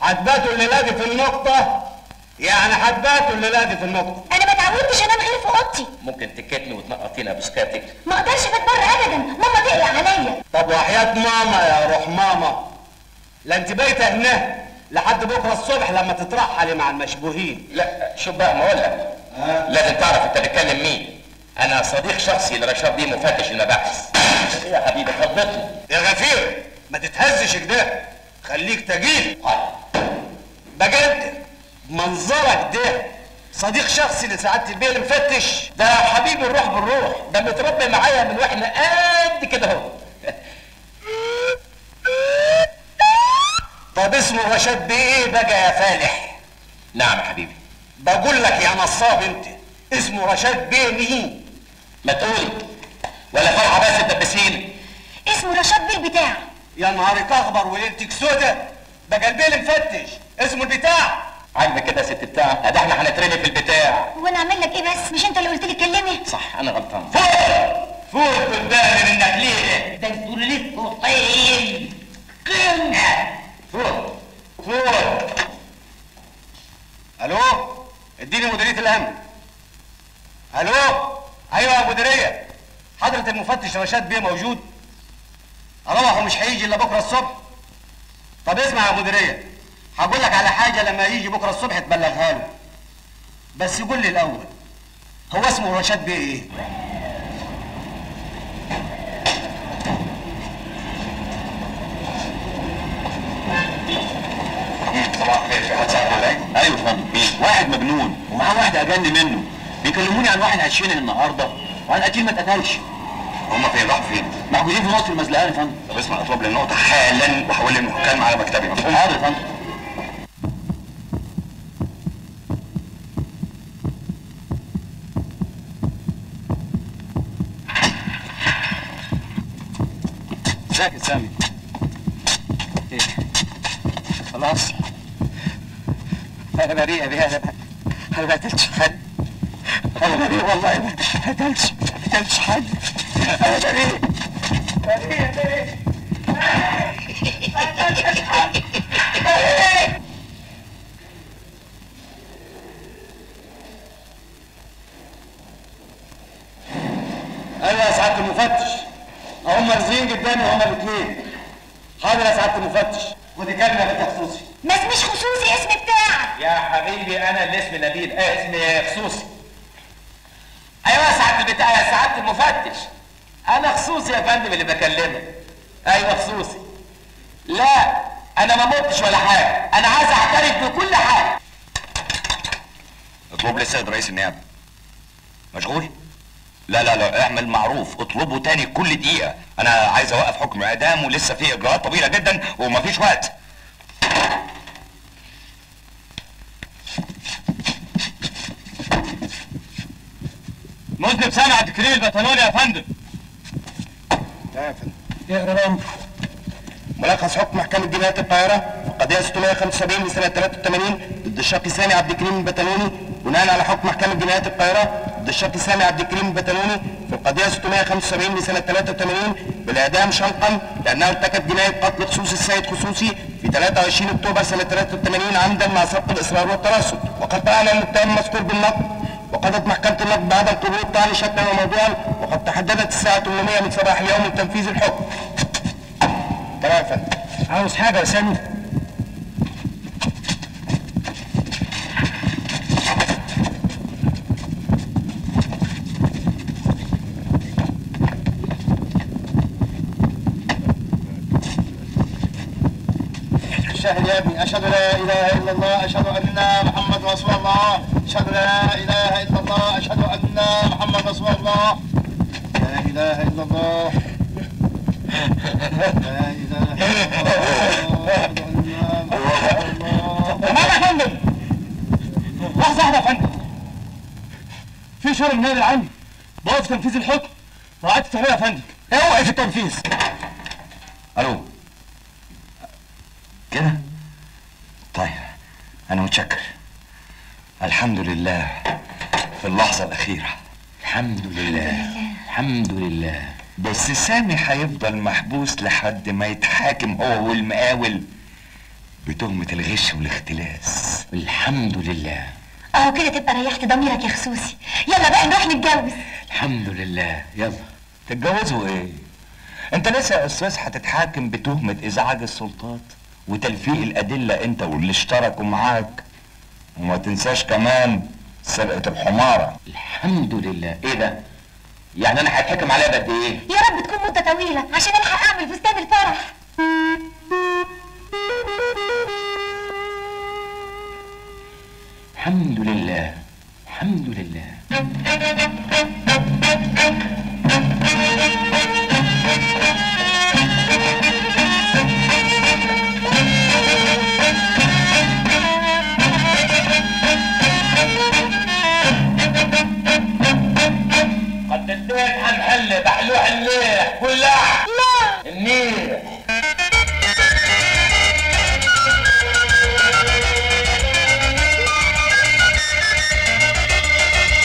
هتباتوا الليله دي في النقطه يعني هتباتوا الليله دي في النقطه انا ما اتعودتش انام غير في اوضتي ممكن تكتمي وتنقطينا بسكاتك ما اقدرش بات بره ابدا ماما تقلق عليا طب وحياه ماما يا روح ماما لا انت بايته هنا لحد بكره الصبح لما تترحلي مع المشبوهين لا شوف بقى ما اقول لك لازم تعرف انت بتكلم مين انا صديق شخصي لرشاد بيه مفتش المباحث ايه يا حبيبي اتفضل يا غفير ما تتهزش كده خليك تجيل بجد منظرك ده صديق شخصي لسعاده البيه المفتش ده حبيبي الروح بالروح ده متربي معايا من واحنا قد كده اهو طب اسمه رشاد بيه ايه بقى يا فالح نعم يا حبيبي بقول لك يا نصاب انت اسمه رشاد بيه مين ما تقولي ولا فرحه بس الدباسين اسمه رشاد بيه البتاع يا نهارك اخضر وليلتك سودا بقى البيه المفتش اسمه البتاع عاجبك كده يا ست بتاع ده احنا هنترمي في البتاع وانا اعمل لك ايه بس مش انت اللي قلت لي كلمي صح انا غلطان فوق فوق قدامي منك ليه ده انتوا لسه طيب فوق فوق الو اديني مديريه الامن الو ايوه يا مديريه حضره المفتش رشاد بيه موجود اروح ومش هيجي الا بكره الصبح طب اسمع يا مديريه هقول لك على حاجه لما يجي بكره الصبح تبلغها له بس يقول لي الاول هو اسمه رشاد بيه ايه صباح الخير في حد سأل عليا؟ ايوه يا فندم مين؟ واحد مجنون ومعاه واحد اجن منه بيكلموني عن واحد هتشين النهارده وعن قتيل ما اتقتلش هما فين راحوا فين؟ موجودين في مصر المزلقان يا فندم طب اسمع اطلب لي النقطة حالا وحول لي المحكمة على مكتبي مفهوم؟ حاضر يا فندم ازيك يا سامي ايه خلاص انا بريء يا بيه انا انا ما قتلتش حد انا بريء والله ما قتلتش ما قتلتش حد انا بريء بريء بريء ما قتلتش حد بريء ايوه يا سعاده المفتش هم مرزين قدامي هما الاثنين حاضر يا سعاده المفتش ودي كلمه بنت خصوصي بس مش خصوصي اسم بتاعك يا حبيبي انا اللي اسمي نبيل اه اسمي خصوصي ايوه يا سعاده البتاع يا سعاده المفتش انا خصوصي يا فندم اللي بكلمك ايوه خصوصي لا انا ما متش ولا حاجه انا عايز اعترف بكل حاجه اطلب لي السيد رئيس النيابة مشغول؟ لا لا لا اعمل معروف اطلبه تاني كل دقيقة انا عايز اوقف حكم اعدام ولسه في اجراءات طويلة جدا ومفيش وقت مذنب سامع عبد الكريم البتنوني يا فندم لا يا فندم اقرا الامر ملخص حكم محكمة جنايات القاهرة في القضية 675 لسنة 83 ضد الشق سامي عبد الكريم البتنوني بناء على حكم محكمة جنايات القاهرة ضد الشق سامي عبد الكريم البتنوني في القضية 675 لسنة 83 بالإعدام شنقا لأنه ارتكب جناية قتل خصوصي السيد خصوصي في 23 أكتوبر سنة 83 عمدا مع سبق الإصرار والترصد وقد طعن المتهم مذكور بالنقد وقضت محكمة النقد بعدم قبول الطعن شكلا وموضوعا وقد تحددت الساعة 800 من صباح اليوم لتنفيذ الحكم. تمام يا فندم. عاوز حاجه يا سامي شاهد يا ابني اشهد لا اله الا الله اشهد ان محمد رسول الله اشهد لا اله الا الله اشهد ان محمد رسول الله لا اله الا الله لا اله الا الله اشهد ان محمد رسول الله تمام يا فندم لحظه واحده يا فندم في شغل النائب العام بوقف تنفيذ الحكم وقعدت التحقيق يا فندم اوقف التنفيذ الو كده طيب انا متشكر الحمد لله في اللحظة الأخيرة الحمد لله الحمد لله بس سامي هيفضل محبوس لحد ما يتحاكم هو والمقاول بتهمة الغش والاختلاس الحمد لله اهو كده تبقى ريحت ضميرك يا خصوصي يلا بقى نروح نتجوز الحمد لله يلا تتجوزوا ايه؟ انت لسه يا استاذ هتتحاكم بتهمة ازعاج السلطات وتلفيق الادلة انت واللي اشتركوا معاك وما تنساش كمان سرقة الحمارة الحمد لله ايه ده يعني انا هيتحكم عليا بقد ايه يا رب تكون مدة طويلة عشان الحق اعمل فستان الفرح الحمد لله الحمد لله